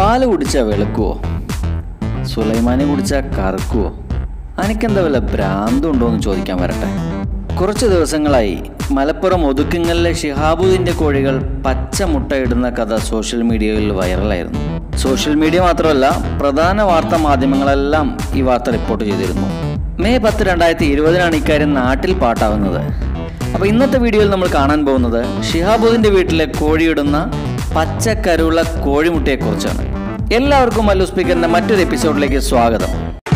പാല് കുടിച്ചാൽ വെളുക്കുവോ സുലൈമാനി കുടിച്ചാൽ കറുക്കുവോ അനിക്കെന്താ വല്ല ഭ്രാന്തുണ്ടോ എന്ന് ചോദിക്കാൻ വരട്ടെ കുറച്ച് ദിവസങ്ങളായി മലപ്പുറം ഒതുക്കുങ്ങലിലെ ഷിഹാബുദ്ദീൻ്റെ കോഴികൾ പച്ച മുട്ടയിടുന്ന കഥ സോഷ്യൽ മീഡിയയിൽ വൈറലായിരുന്നു സോഷ്യൽ മീഡിയ മാത്രമല്ല പ്രധാന വാർത്താ മാധ്യമങ്ങളെല്ലാം ഈ വാർത്ത റിപ്പോർട്ട് ചെയ്തിരുന്നു മെയ് പത്ത് രണ്ടായിരത്തി ഇരുപതിനാണ് ഇക്കാര്യം നാട്ടിൽ പാട്ടാവുന്നത് അപ്പോൾ ഇന്നത്തെ വീഡിയോയിൽ നമ്മൾ കാണാൻ പോകുന്നത് ഷിഹാബുദ്ദീൻ്റെ വീട്ടിലെ കോഴിയിടുന്ന പച്ചക്കരുള്ള കോഴിമുട്ടയെക്കുറിച്ചാണ് എല്ലാവർക്കും മല്ലു സ്പീക്കറിന്റെ മറ്റൊരു എപ്പിസോഡിലേക്ക് സ്വാഗതം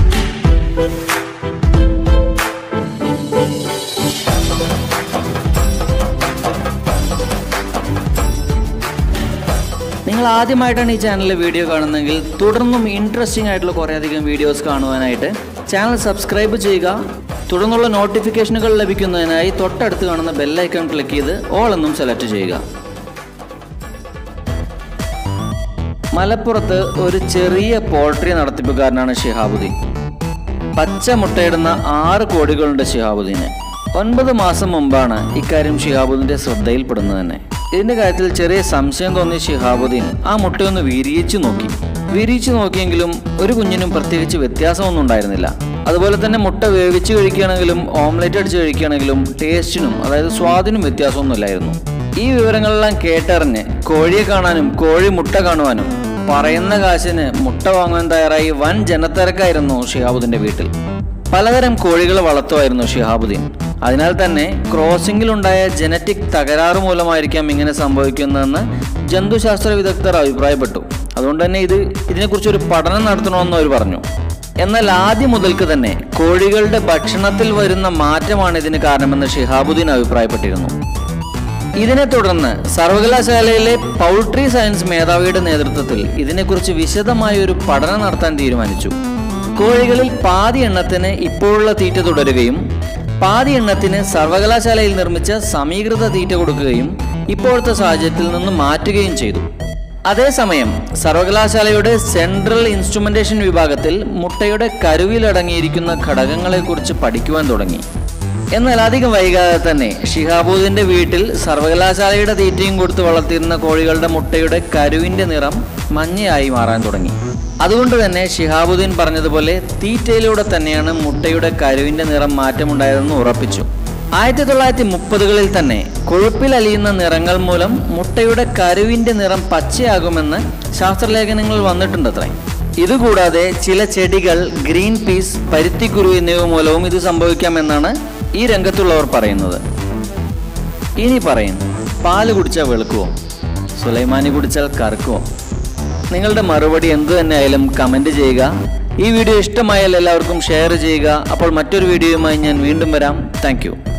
നിങ്ങൾ ആദ്യമായിട്ടാണ് ഈ ചാനലിലെ വീഡിയോ കാണുന്നതെങ്കിൽ തുടർന്നും ഇൻട്രസ്റ്റിംഗ് ആയിട്ടുള്ള കുറേയധികം വീഡിയോസ് കാണുവാനായിട്ട് ചാനൽ സബ്സ്ക്രൈബ് ചെയ്യുക തുടർന്നുള്ള നോട്ടിഫിക്കേഷനുകൾ ലഭിക്കുന്നതിനായി തൊട്ടടുത്ത് കാണുന്ന ബെല്ലൈക്കൺ ക്ലിക്ക് ചെയ്ത് ഓൾ എന്നും സെലക്ട് ചെയ്യുക മലപ്പുറത്ത് ഒരു ചെറിയ പോൾട്രി നടത്തിപ്പുകാരനാണ് ഷിഹാബുദ്ദീൻ പച്ച മുട്ടയിടുന്ന ആറ് കോടികളുണ്ട് ഷിഹാബുദ്ദീന് ഒൻപത് മാസം മുമ്പാണ് ഇക്കാര്യം ഷിഹാബുദ്ദീന്റെ ശ്രദ്ധയിൽപ്പെടുന്നത് തന്നെ ഇതിന്റെ കാര്യത്തിൽ ചെറിയ സംശയം തോന്നിയ ഷിഹാബുദ്ദീൻ ആ മുട്ടയൊന്ന് വിരിയിച്ചു നോക്കി വിരിയിച്ചു നോക്കിയെങ്കിലും ഒരു കുഞ്ഞിനും പ്രത്യേകിച്ച് വ്യത്യാസമൊന്നും ഉണ്ടായിരുന്നില്ല അതുപോലെ തന്നെ മുട്ട വേവിച്ച് കഴിക്കുകയാണെങ്കിലും ഓംലെറ്റ് അടിച്ച് കഴിക്കുകയാണെങ്കിലും ടേസ്റ്റിനും അതായത് സ്വാദിനും വ്യത്യാസമൊന്നുമില്ലായിരുന്നു ഈ വിവരങ്ങളെല്ലാം കേട്ടറിഞ്ഞ് കോഴിയെ കാണാനും കോഴി മുട്ട കാണുവാനും പറയുന്ന കാശിന് മുട്ട വാങ്ങാൻ തയ്യാറായി വൻ ജനത്തിരക്കായിരുന്നു ഷിഹാബുദ്ദീന്റെ വീട്ടിൽ പലതരം കോഴികൾ വളർത്തുമായിരുന്നു ഷിഹാബുദ്ദീൻ അതിനാൽ തന്നെ ക്രോസിംഗിലുണ്ടായ ജനറ്റിക് തകരാറ് മൂലമായിരിക്കാം ഇങ്ങനെ സംഭവിക്കുന്നതെന്ന് ജന്തുശാസ്ത്ര വിദഗ്ധർ അഭിപ്രായപ്പെട്ടു അതുകൊണ്ട് തന്നെ ഇത് ഇതിനെക്കുറിച്ച് ഒരു പഠനം നടത്തണമെന്ന് അവർ പറഞ്ഞു എന്നാൽ ആദ്യം മുതൽക്ക് തന്നെ കോഴികളുടെ ഭക്ഷണത്തിൽ വരുന്ന മാറ്റമാണ് ഇതിന് കാരണമെന്ന് ഷിഹാബുദ്ദീൻ അഭിപ്രായപ്പെട്ടിരുന്നു ഇതിനെ തുടർന്ന് സർവകലാശാലയിലെ പൗൾട്രി സയൻസ് മേധാവിയുടെ നേതൃത്വത്തിൽ ഇതിനെക്കുറിച്ച് വിശദമായ ഒരു പഠനം നടത്താൻ തീരുമാനിച്ചു കോഴികളിൽ പാതി എണ്ണത്തിന് ഇപ്പോഴുള്ള തീറ്റ തുടരുകയും പാതി എണ്ണത്തിന് സർവകലാശാലയിൽ നിർമ്മിച്ച സമീകൃത തീറ്റ കൊടുക്കുകയും ഇപ്പോഴത്തെ സാഹചര്യത്തിൽ നിന്ന് മാറ്റുകയും ചെയ്തു അതേസമയം സർവകലാശാലയുടെ സെൻട്രൽ ഇൻസ്ട്രുമെന്റേഷൻ വിഭാഗത്തിൽ മുട്ടയുടെ കരുവിലടങ്ങിയിരിക്കുന്ന ഘടകങ്ങളെക്കുറിച്ച് പഠിക്കുവാൻ തുടങ്ങി എന്നാൽ അധികം വൈകാതെ തന്നെ ഷിഹാബുദ്ദീന്റെ വീട്ടിൽ സർവകലാശാലയുടെ തീറ്റയും കൊടുത്ത് വളർത്തിയിരുന്ന കോഴികളുടെ മുട്ടയുടെ കരുവിന്റെ നിറം മഞ്ഞയായി മാറാൻ തുടങ്ങി അതുകൊണ്ട് തന്നെ ഷിഹാബുദ്ദീൻ പറഞ്ഞതുപോലെ തീറ്റയിലൂടെ തന്നെയാണ് മുട്ടയുടെ കരുവിന്റെ നിറം മാറ്റമുണ്ടായതെന്ന് ഉറപ്പിച്ചു ആയിരത്തി തൊള്ളായിരത്തി മുപ്പതുകളിൽ തന്നെ കൊഴുപ്പിൽ അലിയുന്ന നിറങ്ങൾ മൂലം മുട്ടയുടെ കരുവിന്റെ നിറം പച്ചയാകുമെന്ന് ശാസ്ത്രലേഖനങ്ങൾ വന്നിട്ടുണ്ടത്രേ ഇതുകൂടാതെ ചില ചെടികൾ ഗ്രീൻ പീസ് പരുത്തിക്കുരു എന്നിവ മൂലവും ഇത് സംഭവിക്കാമെന്നാണ് ഈ രംഗത്തുള്ളവർ പറയുന്നത് ഇനി പറയുന്നു പാല് കുടിച്ചാൽ വെളുക്കുവോ സുലൈമാനി കുടിച്ചാൽ കറുക്കുവോ നിങ്ങളുടെ മറുപടി എന്തു തന്നെ ആയാലും കമൻറ്റ് ചെയ്യുക ഈ വീഡിയോ ഇഷ്ടമായാൽ എല്ലാവർക്കും ഷെയർ ചെയ്യുക അപ്പോൾ മറ്റൊരു വീഡിയോയുമായി ഞാൻ വീണ്ടും വരാം താങ്ക്